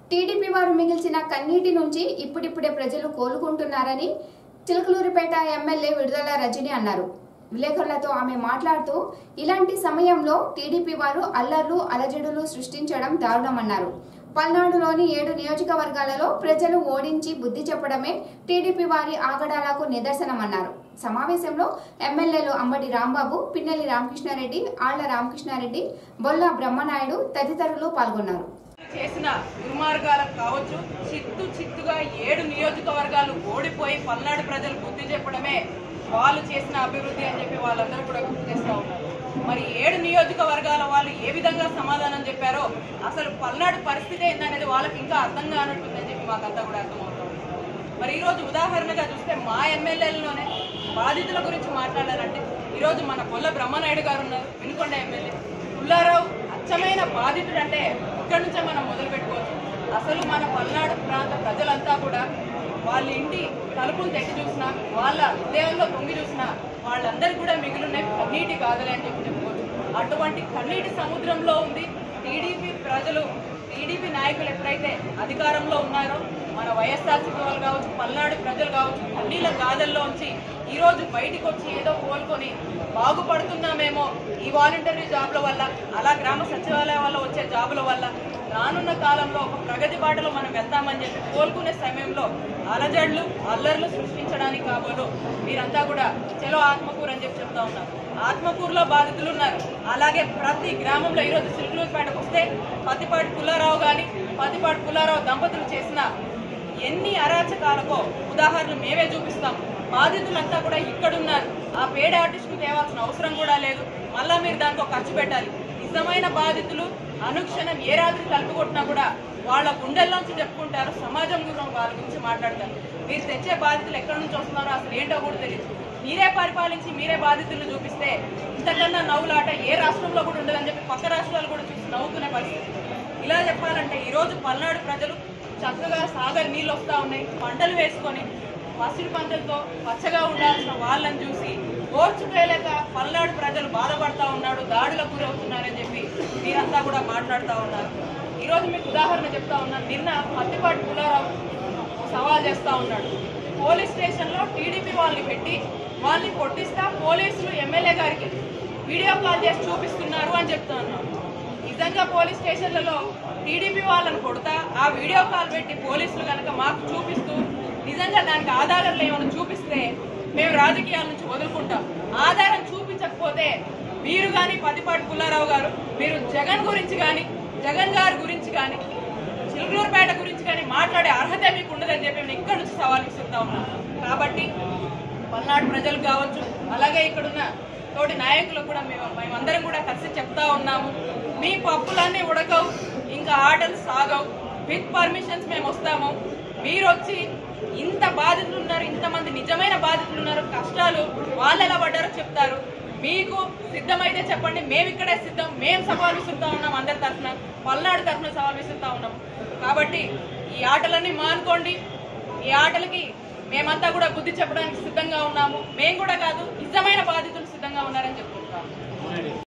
TDP వారు మిగిల్చిన కన్నీటి నుంచి ఇప్పుడిప్పుడే ప్రజలు కోలుకుంటున్నారని చిలకలూరిపేట ఎమ్మెల్యే విడుదల రజని అన్నారు విలేకరులతో ఆమె మాట్లాడుతూ ఇలాంటి సమయంలో టీడీపీ వారు అల్లర్లు అలజడులు సృష్టించడం దారుణమన్నారు పల్నాడులోని ఏడు నియోజకవర్గాలలో ప్రజలు ఓడించి బుద్ధి చెప్పడమే టీడీపీ వారి ఆగడాలకు నిదర్శనమన్నారు సమావేశంలో ఎమ్మెల్యేలు అంబటి రాంబాబు పిన్నెల్లి రామకృష్ణారెడ్డి ఆళ్ల రామకృష్ణారెడ్డి బొల్లా బ్రహ్మనాయుడు తదితరులు పాల్గొన్నారు చేసిన దుర్మార్గాలకు కావచ్చు చిత్తు చిత్తుగా ఏడు నియోజకవర్గాలు ఓడిపోయి పల్నాడు ప్రజలు బుద్ధి చెప్పడమే వాళ్ళు చేసిన అభివృద్ధి అని చెప్పి వాళ్ళందరూ కూడా గుర్తు చేస్తూ ఉన్నారు మరి ఏడు నియోజకవర్గాల వాళ్ళు ఏ విధంగా సమాధానం చెప్పారో అసలు పల్నాడు పరిస్థితి ఏందనేది వాళ్ళకి ఇంకా అర్థం కానట్టుందని చెప్పి మాకంతా కూడా అర్థమవుతుంది మరి ఈ రోజు ఉదాహరణగా చూస్తే మా ఎమ్మెల్యేలలోనే బాధితుల గురించి మాట్లాడాలంటే ఈరోజు మన కొల్ల బ్రహ్మనాయుడు గారు ఉన్నారు వినుకొండ ఎమ్మెల్యే పుల్లారావు అచ్చమైన బాధితుడు అంటే ఇక్కడి నుంచే మనం మొదలు పెట్టుకోవచ్చు అసలు మన పల్నాడు ప్రాంత ప్రజలంతా కూడా వాళ్ళ ఇంటి తలుపులు తెచ్చి చూసినా వాళ్ళ హృదయంలో తొంగి చూసినా వాళ్ళందరికీ కూడా మిగిలిన కన్నీటి కాదలే అని చెప్పి చెప్పుకోవచ్చు అటువంటి కన్నీటి సముద్రంలో ఉంది టీడీపీ ప్రజలు టీడీపీ నాయకులు ఎప్పుడైతే అధికారంలో ఉన్నారో మన వైఎస్ఆర్సీపీ వాళ్ళు కావచ్చు పల్నాడు ప్రజలు కావచ్చు కన్నీళ్ళ గాథల్లో ఉంచి ఈ రోజు బయటికి వచ్చి ఏదో కోలుకొని బాగుపడుతున్నామేమో ఈ వాలంటరీ జాబ్ల వల్ల అలా గ్రామ సచివాలయం వల్ల వచ్చే జాబుల వల్ల రానున్న కాలంలో ఒక ప్రగతి బాటలో మనం వెళ్తామని చెప్పి కోలుకునే సమయంలో అలజడులు అల్లర్లు సృష్టించడానికి కాబోలు మీరంతా కూడా చలో ఆత్మకూరు అని చెప్పి చెప్తా ఉన్నారు ఆత్మకూరులో బాధితులు ఉన్నారు అలాగే ప్రతి గ్రామంలో ఈరోజు సిల్కులూరుపేటకు వస్తే పతిపాటి పుల్లారావు కానీ పతిపాటి పుల్లారావు దంపతులు చేసిన ఎన్ని అరాచకాలకో ఉదాహరణలు మేమే చూపిస్తాం బాధితులంతా కూడా ఇక్కడున్నారు ఆ పేడ ఆర్టిస్టుకు తేవాల్సిన అవసరం కూడా లేదు మళ్ళా మీరు దాంట్లో ఖర్చు పెట్టాలి నిజమైన బాధితులు అనుక్షణం ఏ రాత్రి తలుపు కొట్టినా కూడా వాళ్ళ గుండెల్లోంచి చెప్పుకుంటారు సమాజం గురించి వాళ్ళ గురించి మాట్లాడతారు మీరు తెచ్చే బాధితులు ఎక్కడి నుంచి వస్తున్నారో అసలు ఏంటో కూడా తెలియదు మీరే పరిపాలించి మీరే బాధితులను చూపిస్తే ఇంతకన్నా నవ్వులాట ఏ రాష్ట్రంలో కూడా ఉండదని చెప్పి పక్క రాష్ట్రాలు కూడా చూసి నవ్వుకునే పరిస్థితి ఇలా చెప్పాలంటే ఈ రోజు పల్నాడు ప్రజలు చక్కగా సాగర్ నీళ్ళు వస్తా ఉన్నాయి పంటలు వేసుకొని పసిడి పంటలతో పచ్చగా ఉండాల్సిన వాళ్ళని చూసి ఓర్చుకోలేక పల్నాడు ప్రజలు బాధపడతా ఉన్నాడు దాడులకు గురవుతున్నారని చెప్పి మీరంతా కూడా మాట్లాడుతూ ఉన్నారు ఈ రోజు మీకు ఉదాహరణ చెప్తా ఉన్నాను నిన్న పత్తిపాటి పుల్లారావు సవాల్ చేస్తా ఉన్నాడు పోలీస్ స్టేషన్లో టీడీపీ వాళ్ళని పెట్టి వాళ్ళని కొట్టిస్తా పోలీసులు ఎమ్మెల్యే గారికి వీడియో కాల్ చేసి చూపిస్తున్నారు అని చెప్తా ఉన్నాడు నిజంగా పోలీస్ స్టేషన్లలో టీడీపీ వాళ్ళని కొడతా ఆ వీడియో కాల్ పెట్టి పోలీసులు కనుక మాకు చూపిస్తూ నిజంగా దానికి ఆధారాలు ఏమైనా చూపిస్తే మేము రాజకీయాల నుంచి వదులుకుంటాం ఆధారం చూపించకపోతే మీరు కానీ పతిపాటి పుల్లారావు గారు మీరు జగన్ గురించి కానీ జగన్ గారి గురించి కానీ చిలుకూరుపేట గురించి కానీ మాట్లాడే అర్హత మీకు ఉండదని చెప్పి నేను ఇక్కడి నుంచి సవాల్ విసురుతా ఉన్నాను కాబట్టి పల్నాడు ప్రజలు కావచ్చు అలాగే ఇక్కడున్న తోటి నాయకులకు కూడా మేము మేమందరం కూడా కలిసి చెప్తా ఉన్నాము మీ పప్పులన్నీ ఉడకవు ఇంకా ఆటలు సాగవు విత్ పర్మిషన్స్ మేము వస్తాము మీరు వచ్చి ఇంత బాధితులు ఉన్నారు ఇంతమంది నిజమైన బాధితులు ఉన్నారు కష్టాలు వాళ్ళు ఎలా పడ్డారో చెప్తారు మీకు సిద్ధమైతే చెప్పండి మేము ఇక్కడే సిద్ధం మేము సవాల్ విసురుతా ఉన్నాం అందరి తరఫున పల్నాడు తరఫున సవాల్ విసురుతా ఉన్నాం కాబట్టి ఈ ఆటలన్నీ మానుకోండి ఈ ఆటలకి మేమంతా కూడా బుద్ధి చెప్పడానికి సిద్ధంగా ఉన్నాము మేము కూడా కాదు నిజమైన బాధితులు సిద్ధంగా ఉన్నారని చెప్పుకుంటాము